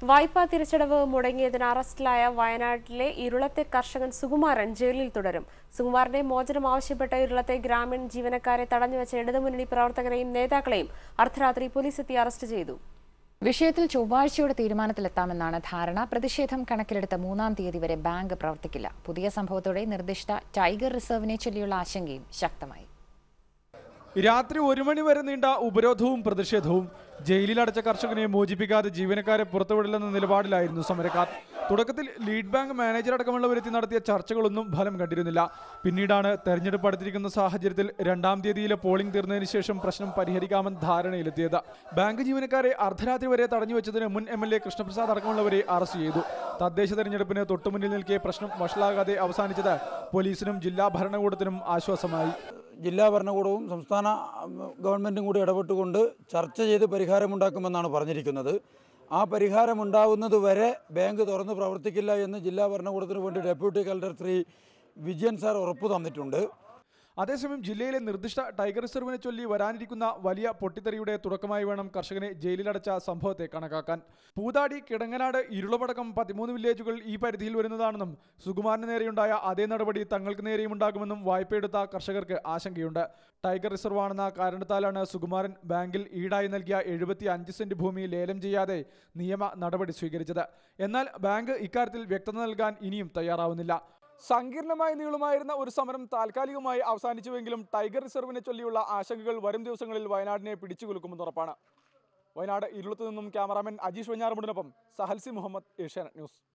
വായ്പാ തിരിച്ചടവ് മുടങ്ങിയതിന് അറസ്റ്റിലായ വയനാട്ടിലെ ഇരുളത്തെ കർഷകൻ സുകുമാരൻ ജയിലിൽ തുടരും സുകുമാരന്റെ മോചനം ആവശ്യപ്പെട്ട ഇരുളത്തെ ഗ്രാമീൺ ജീവനക്കാരെ തടഞ്ഞുവച്ച ഇടതുമുന്നണി പ്രവർത്തകരെയും നേതാക്കളെയും അർദ്ധരാത്രി പോലീസ് എത്തി അറസ്റ്റ് ചെയ്തു വിഷയത്തിൽ ചൊവ്വാഴ്ചയോടെ തീരുമാനത്തിലെത്താമെന്നാണ് ധാരണ പ്രതിഷേധം കണക്കിലെടുത്ത മൂന്നാം തീയതി വരെ ബാങ്ക് പ്രവർത്തിക്കില്ല പുതിയ സംഭവത്തോടെ നിർദ്ദിഷ്ട ടൈഗർ റിസർവിനെ ചൊല്ലിയുള്ള ആശങ്കയും ശക്തമായി രാത്രി ഒരു മണി വരെ നീണ്ട ഉപരോധവും പ്രതിഷേധവും ജയിലിലടച്ച കർഷകനെ മോചിപ്പിക്കാതെ ജീവനക്കാരെ പുറത്തുവിടില്ലെന്ന നിലപാടിലായിരുന്നു സമരക്കാർ തുടക്കത്തിൽ ലീഡ് ബാങ്ക് മാനേജർ അടക്കമുള്ളവരെത്തി നടത്തിയ ചർച്ചകളൊന്നും ഫലം കണ്ടിരുന്നില്ല പിന്നീടാണ് തെരഞ്ഞെടുപ്പ് അടുത്തിരിക്കുന്ന സാഹചര്യത്തിൽ രണ്ടാം തീയതിയിലെ പോളിംഗ് തീർന്നതിന് ശേഷം പ്രശ്നം പരിഹരിക്കാമെന്ന് ധാരണയിലെത്തിയത് ബാങ്ക് ജീവനക്കാരെ അർദ്ധരാത്രി വരെ തടഞ്ഞുവെച്ചതിന് മുൻ എം എൽ എ കൃഷ്ണപ്രസാദ് അടക്കമുള്ളവരെ അറസ്റ്റ് ചെയ്തു തദ്ദേശ തെരഞ്ഞെടുപ്പിന് തൊട്ടുമുന്നിൽ നിൽക്കെ പ്രശ്നം വഷളാകാതെ അവസാനിച്ചത് പോലീസിനും ജില്ലാ ഭരണകൂടത്തിനും ആശ്വാസമായി ജില്ലാ ഭരണകൂടവും സംസ്ഥാന ഉം, ഗവൺമെൻറ്റും കൂടി ഇടപെട്ടുകൊണ്ട് ചർച്ച ചെയ്ത് പരിഹാരമുണ്ടാക്കുമെന്നാണ് പറഞ്ഞിരിക്കുന്നത് ആ പരിഹാരമുണ്ടാവുന്നത് വരെ ബാങ്ക് തുറന്ന് പ്രവർത്തിക്കില്ല എന്ന് ജില്ലാ ഭരണകൂടത്തിന് വേണ്ടി deputy collector Shri Vijayan sir ഉറപ്പു തന്നിട്ടുണ്ട് അതേസമയം ജില്ലയിലെ നിർദ്ദിഷ്ട ടൈഗർ റിസർവിനെ ചൊല്ലി വരാനിരിക്കുന്ന വലിയ പൊട്ടിത്തെറിയുടെ തുടക്കമായി വേണം കർഷകനെ ജയിലിലടച്ച സംഭവത്തെ കണക്കാക്കാൻ പൂതാടി കിടങ്ങനാട് ഇരുളമടക്കം പതിമൂന്ന് വില്ലേജുകൾ ഈ പരിധിയിൽ വരുന്നതാണെന്നും സുകുമാരന് നേരെയുണ്ടായ അതേ നടപടി തങ്ങൾക്ക് നേരെയും ഉണ്ടാകുമെന്നും വായ്പയെടുത്ത കർഷകർക്ക് ആശങ്കയുണ്ട് ടൈഗർ റിസർവ് ആണെന്ന കാരണത്താലാണ് സുകുമാരൻ ബാങ്കിൽ ഈടായി നൽകിയ എഴുപത്തി അഞ്ച് സെന്റ് ഭൂമി ലേലം ചെയ്യാതെ നിയമ നടപടി സ്വീകരിച്ചത് എന്നാൽ ബാങ്ക് ഇക്കാര്യത്തിൽ വ്യക്തത നൽകാൻ ഇനിയും തയ്യാറാവുന്നില്ല സങ്കീർണമായി നീളുമായിരുന്ന ഒരു സമരം താൽക്കാലികമായി അവസാനിച്ചുവെങ്കിലും ടൈഗർ റിസർവിനെ ചൊല്ലിയുള്ള ആശങ്കകൾ വരും ദിവസങ്ങളിൽ വയനാടിനെ പിടിച്ചുകുലുക്കുമെന്ന് ഉറപ്പാണ് വയനാട് ഇരുളത്തു നിന്നും ക്യാമറാമാൻ അജീഷ് വെഞ്ഞാറമുടിനൊപ്പം സഹൽസി മുഹമ്മദ് ഏഷ്യാനെറ്റ് ന്യൂസ്